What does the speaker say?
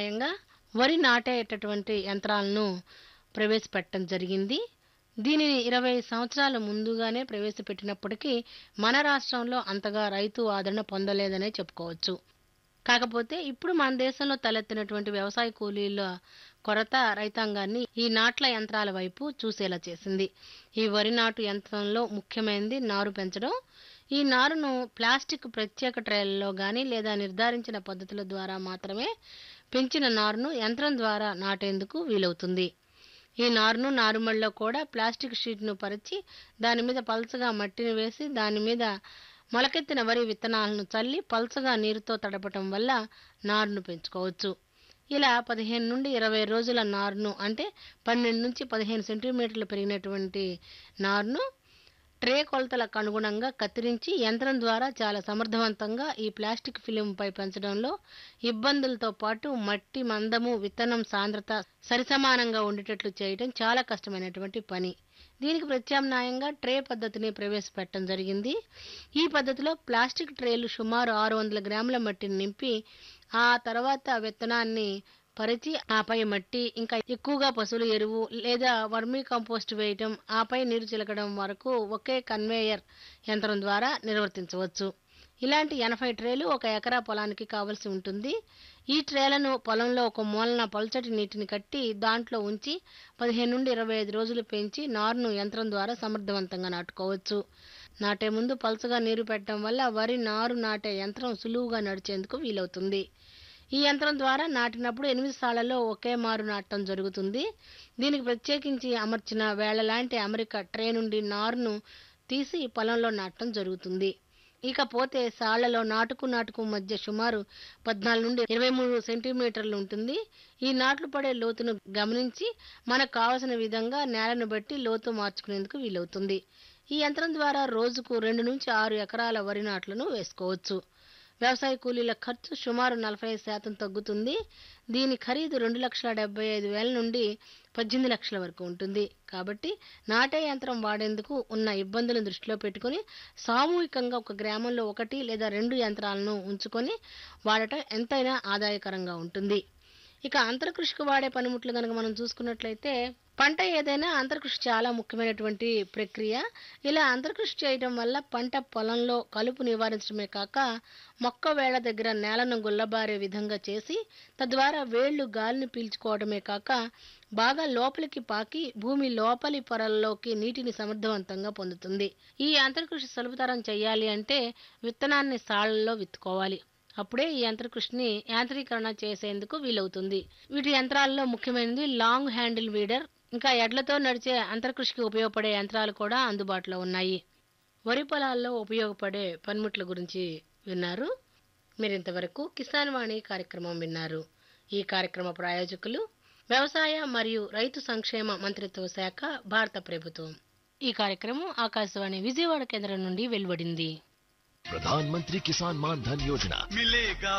ప్రత్యామ్నాయంగా వరి నాటేటటువంటి యంత్రాలను ప్రవేశపెట్టడం జరిగింది దీనిని ఇరవై సంవత్సరాల ముందుగానే ప్రవేశపెట్టినప్పటికీ మన రాష్ట్రంలో అంతగా రైతు ఆదరణ పొందలేదనే చెప్పుకోవచ్చు కాకపోతే ఇప్పుడు మన దేశంలో తలెత్తినటువంటి వ్యవసాయ కూలీల కొరత రైతాంగాన్ని ఈ నాట్ల యంత్రాల వైపు చూసేలా చేసింది ఈ వరి నాటు యంత్రంలో ముఖ్యమైనది నారు పెంచడం ఈ నారును ప్లాస్టిక్ ప్రత్యేక ట్రేలలో గాని లేదా నిర్ధారించిన పద్ధతుల ద్వారా మాత్రమే పెంచిన నారును యంత్రం ద్వారా నాటేందుకు వీలవుతుంది ఈ నారును నారుమడిలో కూడా ప్లాస్టిక్ షీట్ను పరిచి దాని మీద పల్చగా మట్టిని వేసి దాని మీద మొలకెత్తిన వరి విత్తనాలను చల్లి పల్చగా నీరుతో తడపటం వల్ల నారును పెంచుకోవచ్చు ఇలా పదిహేను నుండి ఇరవై రోజుల నారును అంటే పన్నెండు నుంచి పదిహేను సెంటీమీటర్లు పెరిగినటువంటి నారును ట్రే కొలతలకు అనుగుణంగా కత్తిరించి యంత్రం ద్వారా చాలా సమర్థవంతంగా ఈ ప్లాస్టిక్ ఫిలింపై పెంచడంలో ఇబ్బందులతో పాటు మట్టి మందము విత్తనం సాంద్రత సరిసమానంగా ఉండేటట్లు చేయడం చాలా కష్టమైనటువంటి పని దీనికి ప్రత్యామ్నాయంగా ట్రే పద్ధతిని ప్రవేశపెట్టడం జరిగింది ఈ పద్ధతిలో ప్లాస్టిక్ ట్రేలు సుమారు ఆరు వందల గ్రాముల మట్టిని నింపి ఆ తర్వాత విత్తనాన్ని పరిచి ఆపై మట్టి ఇంకా ఎక్కువగా పశువుల ఎరువు లేదా వర్మీ కంపోస్ట్ వేయటం ఆపై నీరు చిలకడం వరకు ఒకే కన్వేయర్ యంత్రం ద్వారా నిర్వర్తించవచ్చు ఇలాంటి ఎనభై ట్రేలు ఒక ఎకరా పొలానికి కావలసి ఉంటుంది ఈ ట్రేలను పొలంలో ఒక మూలన పల్చటి నీటిని కట్టి దాంట్లో ఉంచి పదిహేను నుండి ఇరవై ఐదు రోజులు పెంచి నారును యంత్రం ద్వారా సమర్థవంతంగా నాటుకోవచ్చు నాటే ముందు పల్చగా నీరు పెట్టడం వల్ల వరి నారు నాటే యంత్రం సులువుగా నడిచేందుకు వీలవుతుంది ఈ యంత్రం ద్వారా నాటినప్పుడు ఎనిమిది సాళ్లలో ఒకే మారు నాటడం జరుగుతుంది దీనికి ప్రత్యేకించి అమర్చిన వేళ్ల లాంటి అమెరికా ట్రే నుండి నారును తీసి పొలంలో నాటడం జరుగుతుంది ఇకపోతే సాళ్లలో నాటుకు నాటుకు మధ్య సుమారు పద్నాలుగు నుండి ఇరవై మూడు సెంటీమీటర్లు ఉంటుంది ఈ నాట్లు పడే లోతును గమనించి మనకు కావలసిన విధంగా నేలను బట్టి లోతు మార్చుకునేందుకు వీలవుతుంది ఈ యంత్రం ద్వారా రోజుకు రెండు నుంచి ఆరు ఎకరాల వరి నాట్లను వేసుకోవచ్చు వ్యవసాయ కూలీల ఖర్చు సుమారు నలభై శాతం తగ్గుతుంది దీని ఖరీదు రెండు లక్షల డెబ్బై ఐదు వేల నుండి పద్దెనిమిది లక్షల వరకు ఉంటుంది కాబట్టి నాటే యంత్రం వాడేందుకు ఉన్న ఇబ్బందులను దృష్టిలో పెట్టుకుని సామూహికంగా ఒక గ్రామంలో ఒకటి లేదా రెండు యంత్రాలను ఉంచుకొని వాడటం ఎంతైనా ఆదాయకరంగా ఉంటుంది ఇక అంతర్కృషికి వాడే పనిముట్లు కనుక మనం చూసుకున్నట్లయితే పంట ఏదైనా అంతర్కృషి చాలా ముఖ్యమైనటువంటి ప్రక్రియ ఇలా అంతర్కృషి చేయడం వల్ల పంట పొలంలో కలుపు నివారించడమే కాక మొక్క వేళ్ల దగ్గర నేలను గుల్లబారే విధంగా చేసి తద్వారా వేళ్లు గాలిని పీల్చుకోవడమే కాక బాగా లోపలికి పాకి భూమి లోపలి పొరల్లోకి నీటిని సమర్థవంతంగా పొందుతుంది ఈ అంతర్కృషి సులభతరం చేయాలి అంటే విత్తనాన్ని సాళ్లలో విత్తుకోవాలి అప్పుడే ఈ యంత్రకృషిని యాంత్రీకరణ చేసేందుకు వీలవుతుంది వీటి యంత్రాల్లో ముఖ్యమైనది లాంగ్ హ్యాండిల్ వీడర్ ఇంకా ఎడ్లతో నడిచే అంతర్కృషికి ఉపయోగపడే యంత్రాలు కూడా అందుబాటులో ఉన్నాయి వరి పొలాల్లో ఉపయోగపడే పనిముట్ల గురించి విన్నారు మీరు ఇంతవరకు కిసాన్ వాణి కార్యక్రమం విన్నారు ఈ కార్యక్రమ ప్రాయోజకులు వ్యవసాయ మరియు రైతు సంక్షేమ మంత్రిత్వ శాఖ భారత ప్రభుత్వం ఈ కార్యక్రమం ఆకాశవాణి విజయవాడ కేంద్రం నుండి వెలువడింది प्रधानमंत्री किसान मान धन योजना मिलेगा